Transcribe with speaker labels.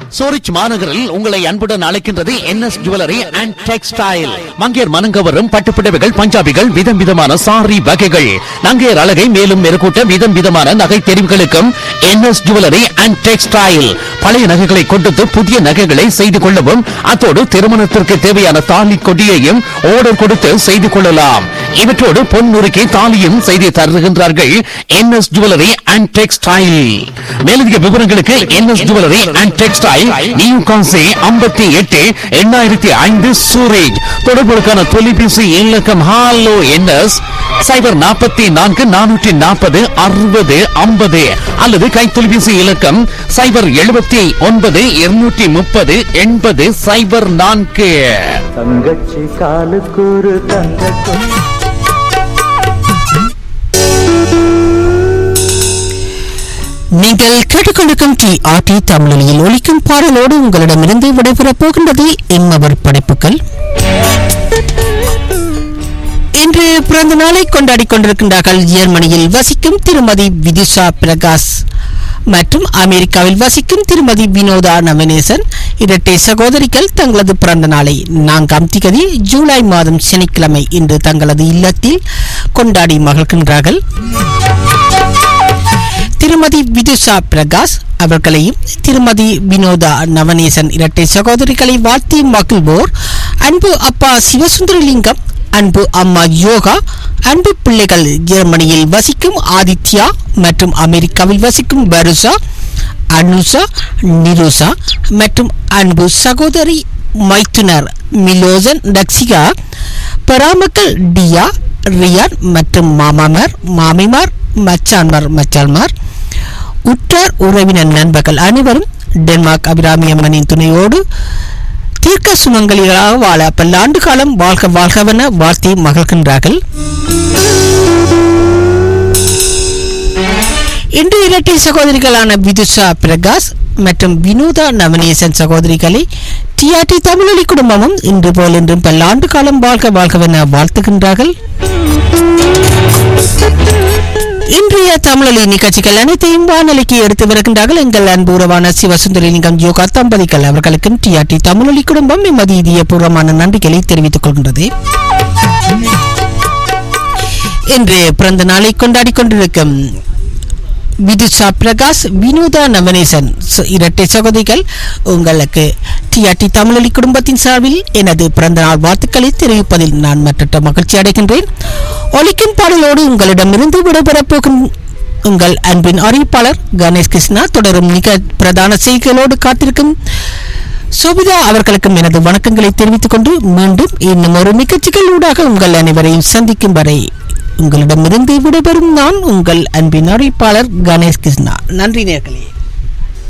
Speaker 1: Zurich மாநகரில் உங்களை அன்புடன் அழைக்கின்றது என்எஸ் ஜுவல்லரி அண்ட் டெக்ஸ்டைல் மங்கையர் மனங்கவரும் பட்டுப்புடவைகள் பஞ்சாபிகள் விதம் விதமான சாரி வகைகள் நங்கையர் அழகை மேலும் மெருகூட்ட விதம் விதமான நகை தெரிவுகளுக்கும் என்எஸ் ஜுவல்லரி அண்ட் டெக்ஸ்டைல் பழைய நகைகளை கொடுத்து புதிய நகைகளை செய்து கொள்ளவும் அத்தோடு திருமணத்திற்கு தேவையான தாலி கொடியையும் ஆர்டர் கொடுத்து செய்து கொள்ளலாம் இவற்றோடு பொன் நுறுக்கி தாலியும் செய்து தருகின்றார்கள் என்எஸ் ஜுவல்லரி அண்ட் டெக்ஸ்டைல் மேலதிக விவரங்களுக்கு NS jewellery and textile new கான்சி ஐம்பத்தி எட்டு எண்ணாயிரத்தி ஐந்து சூரேஜ் தொடர்புகளுக்கான தொலைபேசி இலக்கம் ஹாலோ என்எஸ் சைபர் நாற்பத்தி நான்கு நானூற்றி நாற்பது அறுபது ஐம்பது அல்லது கைத்தொலைபேசி இலக்கம் சைபர் எழுபத்தி ஒன்பது இருநூற்றி முப்பது எண்பது சைபர் நான்கு
Speaker 2: தங்கச்சி காலுக்கூறு தங்கக்கும்
Speaker 3: நீங்கள் கேட்டுக்கொண்டிருக்கும் டி ஆர்டி தமிழொலியில் ஒலிக்கும் பாடலோடு உங்களிடமிருந்து விடைபெறப் போகின்றது எம்மவர் படைப்புகள் இன்று பிறந்த நாளை கொண்டாடிக் கொண்டிருக்கின்றார்கள் ஜெர்மனியில் வசிக்கும் திருமதி விதிஷா பிரகாஷ் மற்றும் அமெரிக்காவில் வசிக்கும் திருமதி வினோதா நவநேசன் இரட்டை சகோதரிகள் தங்களது பிறந்த நாளை நான்காம் திகதி ஜூலை மாதம் சனிக்கிழமை இன்று தங்களது இல்லத்தில் கொண்டாடி மகிழ்கின்றார்கள் திருமதி விதுஷா பிரகாஷ் அவர்களையும் திருமதி வினோதா நவநேசன் இரட்டை சகோதரிகளை வாழ்த்தி மகிழ்வோர் அன்பு அப்பா சிவசுந்தரலிங்கம் அன்பு அம்மா யோகா அன்பு பிள்ளைகள் ஜெர்மனியில் வசிக்கும் ஆதித்யா மற்றும் அமெரிக்காவில் வசிக்கும் வருஷா அனுஷா நிருஷா மற்றும் அன்பு சகோதரி மைத்துனர் மிலோசன் தக்ஷிகா பராமக்கள் டியா ரியான் மற்றும் மாமாமார் மாமிமார் மச்சான்மார் மச்சான்மார் உற்றார் உறவினர் நண்பர்கள் அனைவரும் டென்மார்க் அபிராமி அம்மனின் துணையோடு தீர்க்க சுமங்கலிகளாக வாழ பல்லாண்டு காலம் வாழ்க வாழ்கவென வாழ்த்தி மகிழ்கின்றார்கள் இன்று இரட்டை சகோதரிகளான விதுஷா பிரகாஷ் மற்றும் வினோதா நவநேசன் சகோதரிகளை டிஆர்டி தமிழொலி குடும்பமும் இன்று போல் இன்றும் பல்லாண்டு காலம் வாழ்க வாழ்கவென வாழ்த்துகின்றார்கள் இன்றைய தமிழொலி நிகழ்ச்சிகள் அனைத்தையும் வானொலிக்கு எடுத்து வருகின்றார்கள் எங்கள் அன்பு உறவான சிவசுந்தரலிங்கம் யோகா தம்பதிகள் அவர்களுக்கும் டிஆர்டி தமிழொலி குடும்பம் எமது இதயபூர்வமான நன்றிகளை தெரிவித்துக் கொள்கின்றது இன்று பிறந்த நாளை கொண்டாடி கொண்டிருக்கும் விதுஷா பிரகாஷ் வினோதா நவநேசன் ச- இரட்டை சகோதரிகள் உங்களுக்கு டிஆர்டி தமிழொலி குடும்பத்தின் சார்பில் எனது பிறந்த நாள் வாழ்த்துக்களை தெரிவிப்பதில் நான் மற்ற மகிழ்ச்சி அடைகின்றேன் ஒலிக்கும் பாடலோடு உங்களிடமிருந்து விடைபெறப் போகும் உங்கள் அன்பின் அறிவிப்பாளர் கணேஷ் கிருஷ்ணா தொடரும் மிக பிரதான செய்திகளோடு காத்திருக்கும் சோபிதா அவர்களுக்கும் எனது வணக்கங்களை தெரிவித்துக் கொண்டு மீண்டும் இன்னும் ஒரு நிகழ்ச்சிகள் ஊடாக உங்கள் அனைவரையும் சந்திக்கும் வரை உங்களிடமிருந்து விடைபெறும் நான் உங்கள் அன்பின் அறிவிப்பாளர் கணேஷ் கிருஷ்ணா நன்றி நேர்களே